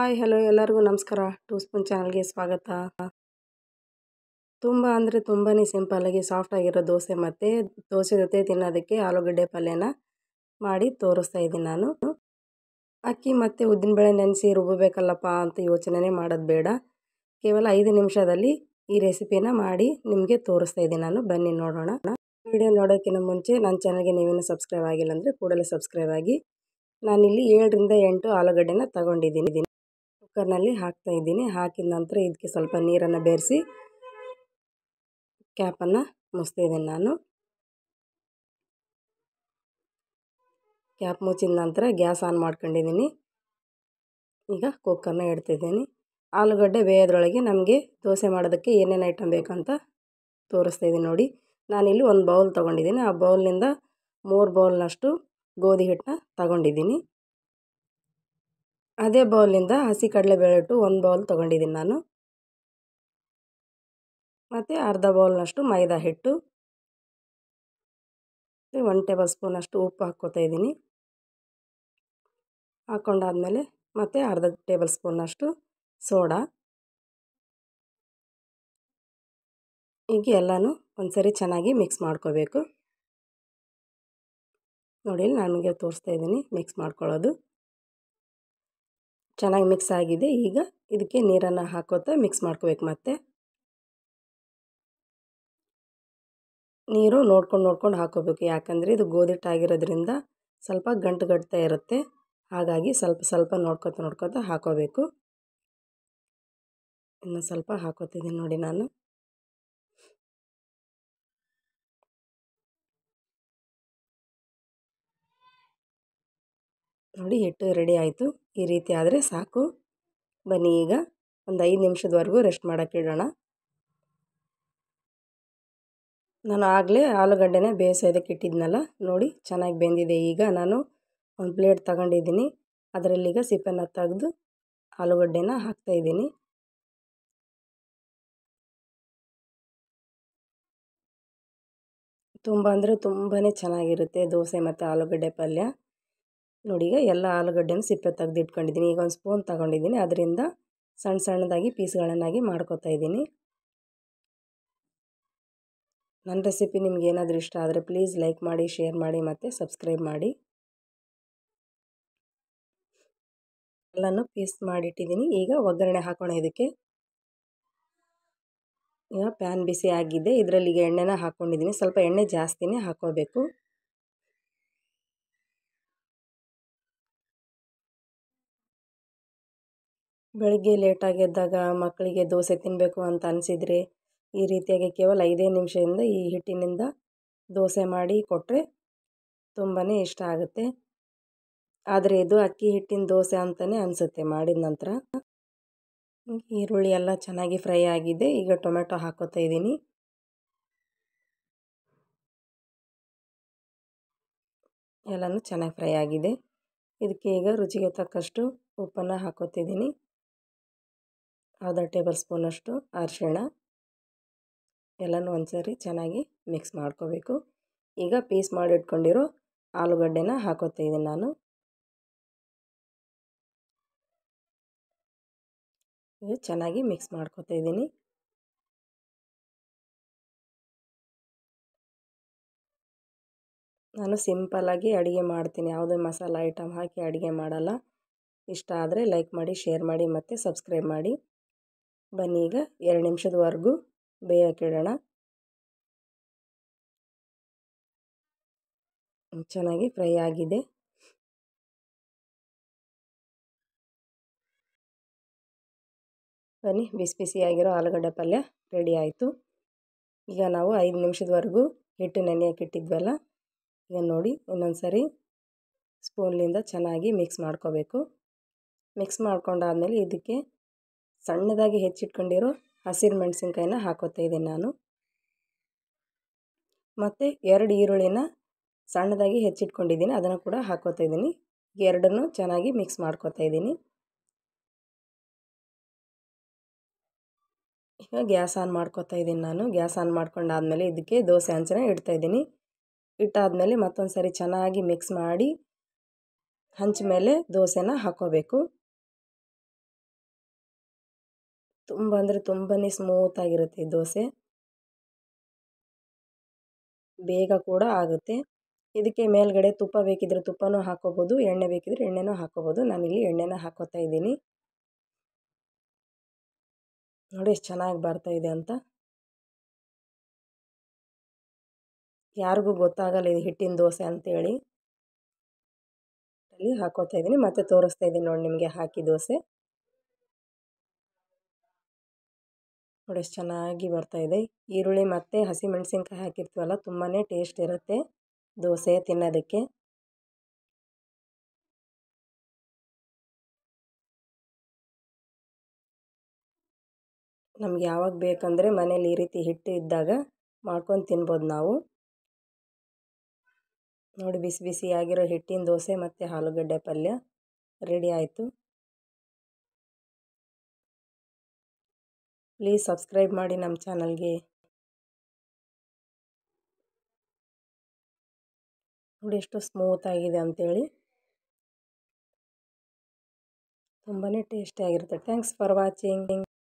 hi hello ಎಲ್ಲರಿಗೂ ನಮಸ್ಕಾರ two spoon ಚಾನಲ್ಗೆ ಸ್ವಾಗತ ತುಂಬ ಅಂದರೆ ತುಂಬಾ ಸಿಂಪಲ್ಲಾಗಿ ಸಾಫ್ಟಾಗಿರೋ ದೋಸೆ ಮತ್ತು ದೋಸೆ ಜೊತೆ ತಿನ್ನೋದಕ್ಕೆ ಆಲೂಗಡ್ಡೆ ಪಲ್ಯನ ಮಾಡಿ ತೋರಿಸ್ತಾ ಇದ್ದೀನಿ ನಾನು ಅಕ್ಕಿ ಮತ್ತು ಉದ್ದಿನಬೇಳೆ ನೆನೆಸಿ ರುಬ್ಬಬೇಕಲ್ಲಪ್ಪ ಅಂತ ಯೋಚನೆ ಮಾಡೋದು ಬೇಡ ಕೇವಲ ಐದು ನಿಮಿಷದಲ್ಲಿ ಈ ರೆಸಿಪಿನ ಮಾಡಿ ನಿಮಗೆ ತೋರಿಸ್ತಾ ಇದ್ದೀನಿ ನಾನು ಬನ್ನಿ ನೋಡೋಣ ವಿಡಿಯೋ ನೋಡೋಕ್ಕಿಂತ ಮುಂಚೆ ನನ್ನ ಚಾನಲ್ಗೆ ನೀವೇನು ಸಬ್ಸ್ಕ್ರೈಬ್ ಆಗಿಲ್ಲ ಅಂದರೆ ಕೂಡಲೇ ಸಬ್ಸ್ಕ್ರೈಬ್ ಆಗಿ ನಾನಿಲ್ಲಿ ಏಳರಿಂದ ಎಂಟು ಆಲೂಗಡ್ಡೆನ ತಗೊಂಡಿದ್ದೀನಿ ಕುಕ್ಕರ್ನಲ್ಲಿ ಹಾಕ್ತಾ ಇದ್ದೀನಿ ಹಾಕಿದ ನಂತರ ಇದಕ್ಕೆ ಸ್ವಲ್ಪ ನೀರನ್ನು ಬೆರೆಸಿ ಕ್ಯಾಪನ್ನು ಮುಚ್ತಾ ಇದ್ದೀನಿ ನಾನು ಕ್ಯಾಪ್ ಮುಚ್ಚಿದ ನಂತರ ಗ್ಯಾಸ್ ಆನ್ ಮಾಡ್ಕೊಂಡಿದ್ದೀನಿ ಈಗ ಕುಕ್ಕರ್ನ ಇಡ್ತಿದ್ದೀನಿ ಆಲೂಗಡ್ಡೆ ಬೇಯೋದ್ರೊಳಗೆ ನಮಗೆ ದೋಸೆ ಮಾಡೋದಕ್ಕೆ ಏನೇನು ಐಟಮ್ ಬೇಕಂತ ತೋರಿಸ್ತಾ ಇದ್ದೀನಿ ನೋಡಿ ನಾನಿಲ್ಲಿ ಒಂದು ಬೌಲ್ ತೊಗೊಂಡಿದ್ದೀನಿ ಆ ಬೌಲ್ನಿಂದ ಮೂರು ಬೌಲ್ನಷ್ಟು ಗೋಧಿ ಹಿಟ್ಟನ್ನ ತಗೊಂಡಿದ್ದೀನಿ ಅದೇ ಬೌಲಿಂದ ಹಸಿ ಕಡಲೆಬೇಳೆ ಹಿಟ್ಟು ಒಂದು ಬೌಲ್ ತೊಗೊಂಡಿದ್ದೀನಿ ನಾನು ಮತ್ತು ಅರ್ಧ ಬೌಲ್ನಷ್ಟು ಮೈದಾ ಹಿಟ್ಟು ಒನ್ ಟೇಬಲ್ ಸ್ಪೂನಷ್ಟು ಉಪ್ಪು ಹಾಕ್ಕೋತಾ ಇದ್ದೀನಿ ಹಾಕ್ಕೊಂಡಾದಮೇಲೆ ಮತ್ತು ಅರ್ಧ ಟೇಬಲ್ ಸ್ಪೂನಷ್ಟು ಸೋಡಾ ಈಗ ಎಲ್ಲನೂ ಒಂದ್ಸರಿ ಚೆನ್ನಾಗಿ ಮಿಕ್ಸ್ ಮಾಡ್ಕೋಬೇಕು ನೋಡಿ ನನಗೆ ತೋರಿಸ್ತಾ ಇದ್ದೀನಿ ಮಿಕ್ಸ್ ಮಾಡ್ಕೊಳ್ಳೋದು ಚೆನ್ನಾಗಿ ಮಿಕ್ಸ್ ಆಗಿದೆ ಈಗ ಇದಕ್ಕೆ ನೀರನ್ನು ಹಾಕೋತಾ ಮಿಕ್ಸ್ ಮಾಡ್ಕೋಬೇಕು ಮತ್ತೆ ನೀರು ನೋಡ್ಕೊಂಡು ನೋಡ್ಕೊಂಡು ಹಾಕೋಬೇಕು ಯಾಕಂದರೆ ಇದು ಗೋಧಿಟ್ಟಾಗಿರೋದ್ರಿಂದ ಸ್ವಲ್ಪ ಗಂಟು ಗಟ್ತಾ ಇರುತ್ತೆ ಹಾಗಾಗಿ ಸ್ವಲ್ಪ ಸ್ವಲ್ಪ ನೋಡ್ಕೊತ ನೋಡ್ಕೊತ ಹಾಕೋಬೇಕು ಇನ್ನು ಸ್ವಲ್ಪ ಹಾಕೋತಿದ್ದೀನಿ ನೋಡಿ ನಾನು ನೋಡಿ ಹಿಟ್ಟು ರೆಡಿ ಆಯಿತು ಈ ರೀತಿ ಆದರೆ ಸಾಕು ಬನ್ನಿ ಈಗ ಒಂದು ಐದು ನಿಮಿಷದವರೆಗೂ ರೆಸ್ಟ್ ಮಾಡೋಕ್ಕೆ ಇಡೋಣ ನಾನು ಆಗಲೇ ಆಲೂಗಡ್ಡೆನೇ ಬೇಯಿಸೋದಕ್ಕೆ ಇಟ್ಟಿದ್ನಲ್ಲ ನೋಡಿ ಚೆನ್ನಾಗಿ ಬೆಂದಿದೆ ಈಗ ನಾನು ಒಂದು ಪ್ಲೇಟ್ ತಗೊಂಡಿದ್ದೀನಿ ಅದರಲ್ಲೀಗ ಸಿಪ್ಪೆನ ತೆಗೆದು ಆಲೂಗಡ್ಡೆನ ಹಾಕ್ತಾಯಿದ್ದೀನಿ ತುಂಬ ಅಂದರೆ ತುಂಬಾ ಚೆನ್ನಾಗಿರುತ್ತೆ ದೋಸೆ ಮತ್ತು ಆಲೂಗಡ್ಡೆ ಪಲ್ಯ ನೋಡಿ ಈಗ ಎಲ್ಲ ಆಲೂಗಡ್ಡೆನ ಸಿಪ್ಪೆ ತೆಗೆದು ಇಟ್ಕೊಂಡಿದ್ದೀನಿ ಈಗ ಒಂದು ಸ್ಪೂನ್ ತಗೊಂಡಿದ್ದೀನಿ ಅದರಿಂದ ಸಣ್ಣ ಸಣ್ಣದಾಗಿ ಪೀಸ್ಗಳನ್ನಾಗಿ ಮಾಡ್ಕೊತಾ ಇದ್ದೀನಿ ನನ್ನ ರೆಸಿಪಿ ನಿಮ್ಗೆ ಏನಾದರೂ ಇಷ್ಟ ಆದರೆ ಪ್ಲೀಸ್ ಲೈಕ್ ಮಾಡಿ ಶೇರ್ ಮಾಡಿ ಮತ್ತು ಸಬ್ಸ್ಕ್ರೈಬ್ ಮಾಡಿ ಎಲ್ಲನೂ ಪೀಸ್ ಮಾಡಿಟ್ಟಿದ್ದೀನಿ ಈಗ ಒಗ್ಗರಣೆ ಹಾಕೋಣ ಇದಕ್ಕೆ ಈಗ ಪ್ಯಾನ್ ಬಿಸಿ ಆಗಿದೆ ಇದರಲ್ಲಿ ಈಗ ಎಣ್ಣೆನ ಹಾಕ್ಕೊಂಡಿದ್ದೀನಿ ಸ್ವಲ್ಪ ಎಣ್ಣೆ ಜಾಸ್ತಿನೇ ಹಾಕೋಬೇಕು ಬೆಳಗ್ಗೆ ಲೇಟಾಗಿ ಎದ್ದಾಗ ಮಕ್ಕಳಿಗೆ ದೋಸೆ ತಿನ್ನಬೇಕು ಅಂತ ಅನಿಸಿದರೆ ಈ ರೀತಿಯಾಗಿ ಕೇವಲ ಐದೇ ನಿಮಿಷದಿಂದ ಈ ಹಿಟ್ಟಿನಿಂದ ದೋಸೆ ಮಾಡಿ ಕೊಟ್ಟರೆ ತುಂಬಾ ಇಷ್ಟ ಆಗುತ್ತೆ ಆದರೆ ಇದು ಅಕ್ಕಿ ಹಿಟ್ಟಿನ ದೋಸೆ ಅಂತಲೇ ಅನಿಸುತ್ತೆ ಮಾಡಿದ ನಂತರ ಈರುಳ್ಳಿ ಎಲ್ಲ ಚೆನ್ನಾಗಿ ಫ್ರೈ ಆಗಿದೆ ಈಗ ಟೊಮೆಟೊ ಹಾಕೋತಾ ಇದ್ದೀನಿ ಎಲ್ಲನೂ ಚೆನ್ನಾಗಿ ಫ್ರೈ ಆಗಿದೆ ಇದಕ್ಕೆ ಈಗ ರುಚಿಗೆ ತಕ್ಕಷ್ಟು ಉಪ್ಪನ್ನು ಹಾಕೋತಿದ್ದೀನಿ ಅರ್ಧ ಟೇಬಲ್ ಸ್ಪೂನಷ್ಟು ಅರಿಶಿಣ ಎಲ್ಲನೂ ಒಂದ್ಸರಿ ಚೆನ್ನಾಗಿ ಮಿಕ್ಸ್ ಮಾಡ್ಕೋಬೇಕು ಈಗ ಪೀಸ್ ಮಾಡಿ ಇಟ್ಕೊಂಡಿರೋ ಆಲೂಗಡ್ಡೆನ ಹಾಕೋತಾ ಇದ್ದೀನಿ ನಾನು ಇದು ಚೆನ್ನಾಗಿ ಮಿಕ್ಸ್ ಮಾಡ್ಕೋತಾ ಇದ್ದೀನಿ ನಾನು ಸಿಂಪಲ್ಲಾಗಿ ಅಡುಗೆ ಮಾಡ್ತೀನಿ ಯಾವುದೇ ಮಸಾಲ ಐಟಮ್ ಹಾಕಿ ಅಡುಗೆ ಮಾಡಲ್ಲ ಇಷ್ಟ ಆದರೆ ಲೈಕ್ ಮಾಡಿ ಶೇರ್ ಮಾಡಿ ಮತ್ತು ಸಬ್ಸ್ಕ್ರೈಬ್ ಮಾಡಿ ಬನ್ನಿ ಈಗ ಎರಡು ನಿಮಿಷದವರೆಗೂ ಬೇಯೋಕ್ಕಿಡೋಣ ಚೆನ್ನಾಗಿ ಫ್ರೈ ಆಗಿದೆ ಬನ್ನಿ ಬಿಸಿ ಬಿಸಿಯಾಗಿರೋ ಆಲೂಗಡ್ಡೆ ಪಲ್ಯ ರೆಡಿ ಆಯಿತು ಈಗ ನಾವು ಐದು ನಿಮಿಷದವರೆಗೂ ಹಿಟ್ಟು ನೆನೆಯೋಕೆ ಇಟ್ಟಿದ್ವಲ್ಲ ಈಗ ನೋಡಿ ಇನ್ನೊಂದು ಸರಿ ಸ್ಪೂನ್ಲಿಂದ ಚೆನ್ನಾಗಿ ಮಿಕ್ಸ್ ಮಾಡ್ಕೋಬೇಕು ಮಿಕ್ಸ್ ಮಾಡ್ಕೊಂಡಾದಮೇಲೆ ಇದಕ್ಕೆ ಸಣ್ಣದಾಗಿ ಹೆಚ್ಚಿಟ್ಕೊಂಡಿರೋ ಹಸಿರು ಮೆಣಸಿನ್ಕಾಯಿನ ಹಾಕೋತಾ ಇದ್ದೀನಿ ನಾನು ಮತ್ತು ಎರಡು ಈರುಳ್ಳಿನ ಸಣ್ಣದಾಗಿ ಹೆಚ್ಚಿಟ್ಕೊಂಡಿದ್ದೀನಿ ಅದನ್ನು ಕೂಡ ಹಾಕೋತಾ ಇದ್ದೀನಿ ಎರಡನ್ನೂ ಚೆನ್ನಾಗಿ ಮಿಕ್ಸ್ ಮಾಡ್ಕೋತಾ ಇದ್ದೀನಿ ಈಗ ಗ್ಯಾಸ್ ಆನ್ ಮಾಡ್ಕೋತಾ ಇದ್ದೀನಿ ನಾನು ಗ್ಯಾಸ್ ಆನ್ ಮಾಡ್ಕೊಂಡಾದಮೇಲೆ ಇದಕ್ಕೆ ದೋಸೆ ಹಂಚನ ಇಡ್ತಾಯಿದ್ದೀನಿ ಇಟ್ಟಾದಮೇಲೆ ಮತ್ತೊಂದು ಸರಿ ಚೆನ್ನಾಗಿ ಮಿಕ್ಸ್ ಮಾಡಿ ಹಂಚ ಮೇಲೆ ದೋಸೆನ ಹಾಕ್ಕೋಬೇಕು ತುಂಬ ಅಂದರೆ ತುಂಬಾ ಸ್ಮೂತಾಗಿರುತ್ತೆ ಈ ದೋಸೆ ಬೇಗ ಕೂಡ ಆಗುತ್ತೆ ಇದಕ್ಕೆ ಮೇಲ್ಗಡೆ ತುಪ್ಪ ಬೇಕಿದ್ರೆ ತುಪ್ಪನೂ ಹಾಕೋಬೋದು ಎಣ್ಣೆ ಬೇಕಿದ್ರೆ ಎಣ್ಣೆನೂ ಹಾಕೋಬೋದು ನಾನಿಲ್ಲಿ ಎಣ್ಣೆನ ಹಾಕೋತಾ ಇದ್ದೀನಿ ನೋಡಿ ಎಷ್ಟು ಚೆನ್ನಾಗಿ ಬರ್ತಾಯಿದೆ ಅಂತ ಯಾರಿಗೂ ಗೊತ್ತಾಗಲ್ಲ ಇದು ಹಿಟ್ಟಿನ ದೋಸೆ ಅಂತೇಳಿ ಅಲ್ಲಿ ಹಾಕೋತಾ ಇದ್ದೀನಿ ಮತ್ತೆ ತೋರಿಸ್ತಾ ಇದ್ದೀನಿ ನೋಡಿ ನಿಮಗೆ ಹಾಕಿ ದೋಸೆ ನೋಡಿ ಎಷ್ಟು ಚೆನ್ನಾಗಿ ಬರ್ತಾಯಿದೆ ಈರುಳ್ಳಿ ಮತ್ತು ಹಸಿಮೆಣಸಿನ್ಕಾಯಿ ಹಾಕಿರ್ತೀವಲ್ಲ ತುಂಬಾ ಟೇಸ್ಟ್ ಇರುತ್ತೆ ದೋಸೆ ತಿನ್ನೋದಕ್ಕೆ ನಮ್ಗೆ ಯಾವಾಗ ಬೇಕಂದರೆ ಮನೇಲಿ ಈ ರೀತಿ ಹಿಟ್ಟು ಇದ್ದಾಗ ಮಾಡ್ಕೊಂಡು ತಿನ್ಬೋದು ನಾವು ನೋಡಿ ಬಿಸಿ ಬಿಸಿಯಾಗಿರೋ ಹಿಟ್ಟಿನ ದೋಸೆ ಮತ್ತು ಆಲೂಗಡ್ಡೆ ಪಲ್ಯ ರೆಡಿ ಆಯಿತು ಪ್ಲೀಸ್ ಸಬ್ಸ್ಕ್ರೈಬ್ ಮಾಡಿ ನಮ್ಮ ಚಾನಲ್ಗೆ ನೋಡಿ ಎಷ್ಟು ಸ್ಮೂತಾಗಿದೆ ಅಂಥೇಳಿ ತುಂಬಾ ಟೇಸ್ಟಿಯಾಗಿರುತ್ತೆ ಥ್ಯಾಂಕ್ಸ್ ಫಾರ್ ವಾಚಿಂಗ್